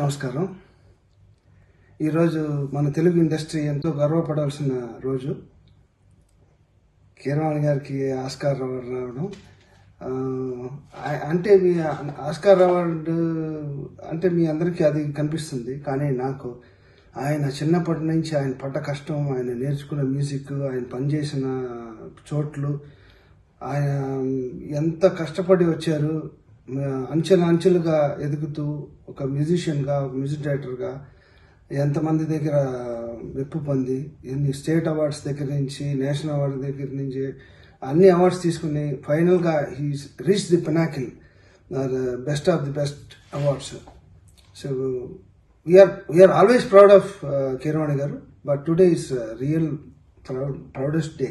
నమస్కారం ఈరోజు మన తెలుగు ఇండస్ట్రీ ఎంతో గర్వపడాల్సిన రోజు కీరవాణి గారికి ఆస్కార్ అవార్డు రావడం ఆ, ఆ- అంటే మీ ఆస్కార్ అవార్డు అంటే మీ అందరికీ అది కనిపిస్తుంది కానీ నాకు ఆయన చిన్నప్పటి నుంచి ఆయన పడ్డ కష్టం ఆయన నేర్చుకున్న మ్యూజిక్ ఆయన పనిచేసిన చోట్లు ఆయన ఎంత కష్టపడి వచ్చారు అంచెలు అంచెలుగా ఎదుగుతూ ఒక మ్యూజిషియన్గా ఒక మ్యూజిక్ డైరెక్టర్గా ఎంతమంది దగ్గర మెప్పు పొంది ఎన్ని స్టేట్ అవార్డ్స్ దగ్గర నుంచి నేషనల్ అవార్డు దగ్గర నుంచి అన్ని అవార్డ్స్ తీసుకుని ఫైనల్గా he reach the pinnacle best of the best awards so we are we are always proud of Keeravani garu but today is real proud proudest day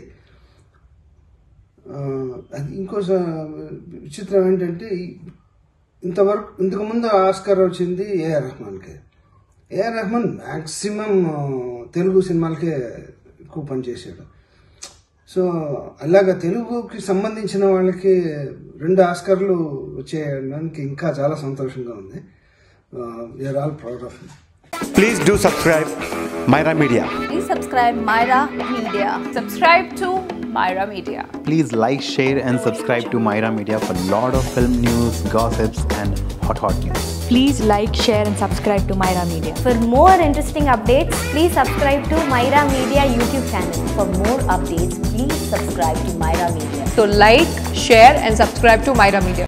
అది ఇంకో స- విచిత్రం ఏంటంటే ఈ- ఇంతవరకు ఇంతకుముందు ఆస్కార్ వచ్చింది ఏఆర్ రెహమాన్కి ఏఆర్ రెహమాన్ మ్యాక్సిమం తెలుగు సినిమాలకే ఎక్కువ పనిచేసాడు సో అలాగా తెలుగుకి సంబంధించిన వాళ్ళకి రెండు ఆస్కార్లు వచ్చేయడానికి ఇంకా చాలా సంతోషంగా ఉంది we are all proud of Please do subscribe Myra Media. Please subscribe Myra Media. Subscribe to Myra Media. Please like, share, and subscribe to Myra Media for lot of film news, gossips, and hot hot news. Please like, share, and subscribe to Myra Media. For more interesting updates, please subscribe to Myra Media YouTube channel. For more updates, please subscribe to Myra Media. So like, share and subscribe to Myra Media.